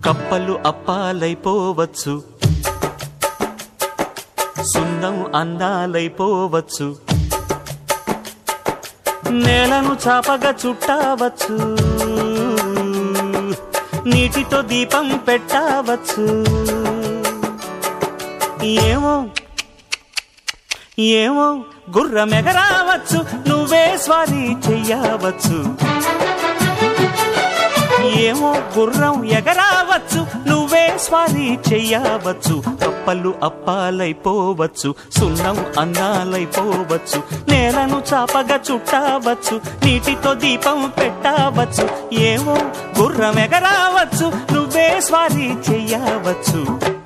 కప్పలు అప్పాలైపోవచ్చు సున్నం అందాలైపోవచ్చు నేలను చాపగా చుట్టవచ్చు నీటితో దీపం పెట్టవచ్చు ఏమో ఏమో గుర్రం ఎగరావచ్చు నువ్వే స్వారీ చెయ్యవచ్చు ఏమో గుర్రం ఎగరావచ్చు నువ్వే స్వారీ చెయ్యవచ్చు కప్పలు అప్పాలైపోవచ్చు సున్నం అన్నాలైపోవచ్చు నేలను చాపగా చుట్టవచ్చు నీటితో దీపం పెట్టవచ్చు ఏమో గుర్రం ఎగరావచ్చు నువ్వే స్వారీ చెయ్యవచ్చు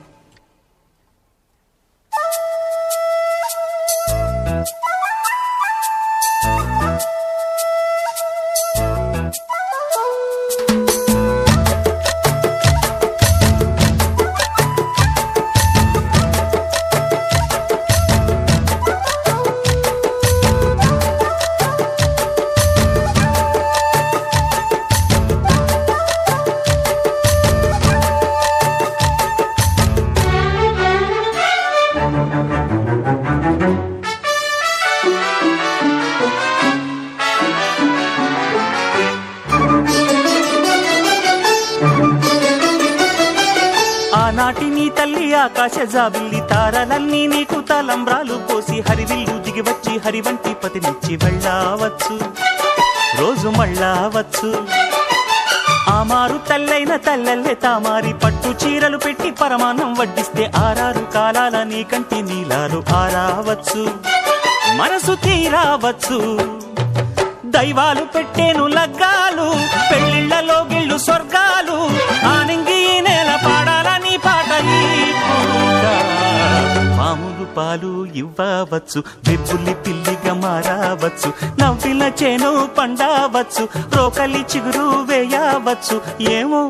ఆనాటి నీ తల్లి ఆకాశ జాబిల్లి తారలన్నీ నీకు తలంబ్రాలు పోసి హరివిల్లు దిగి వచ్చి హరివంటి పతినిచ్చి వెళ్ళావచ్చు రోజు మళ్ళావచ్చు ఆమారు తల్లైన తల్లెల్లే తామారి పట్టు చీరలు పెట్టి పరమాన్నం వడ్డిస్తే ఆరారు కాలాల నీ కంటి నీలాలు ఆరావచ్చు మనసు తీరావచ్చు దైవాలు పెట్టేను లగ్గాలు పెళ్ళిళ్ళలో గిళ్ళు స్వర్గాలు ఆనింగి ఈ నేల పాడాలని పాట ఈ పూట. పాములు పాలు ఇవ్వవచ్చు బిబ్బుల్లి పిల్లిగా మారవచ్చు నవ్విల చేను పండవచ్చు రోకలి చిగురు వేయవచ్చు ఏమో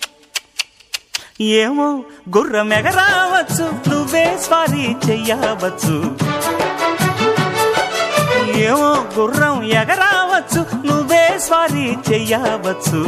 ఏమో గుర్రం ఎగరావచ్చు నువ్వే స్వారీ చెయ్యవచ్చు ఏమో గుర్రం ఎగరావచ్చు నువ్వే స్వారీ చెయ్యవచ్చు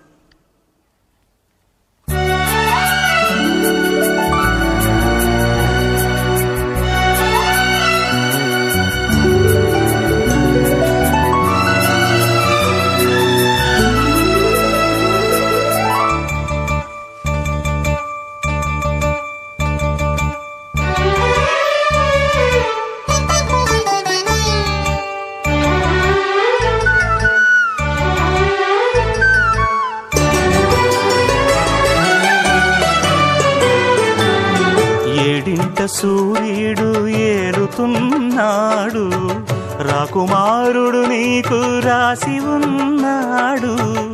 ఏడింట సూర్యుడు ఏరుతున్నాడు రాకుమారుడు నీకు రాసి ఉన్నాడు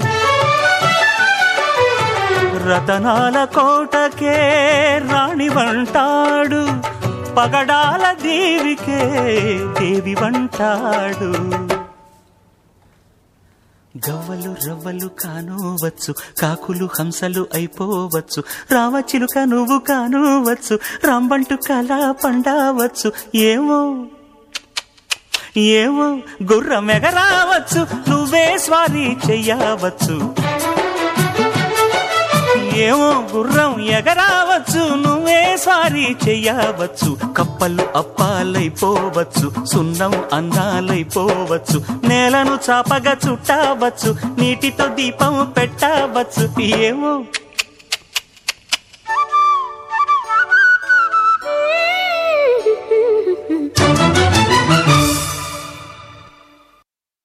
రతనాల కోటకే రాణి వంటాడు పగడాల దేవికే దేవి వంటాడు గవ్వలు రవ్వలు కానోవచ్చు కాకులు హంసలు అయిపోవచ్చు రావచిలుక నువ్వు కానోవచ్చు రాంబంటు కళ పండవచ్చు ఏమో ఏమో గుర్రం ఎగరావచ్చు నువ్వే స్వారీ చెయ్యవచ్చు ఏమో గుర్రం ఎగరావచ్చు నువ్వే స్వారీ చెయ్యవచ్చు కప్పలు అప్పాలైపోవచ్చు సున్నం అందాలైపోవచ్చు నేలను చాపగా చుట్టవచ్చు నీటితో దీపం పెట్టవచ్చు ఏమో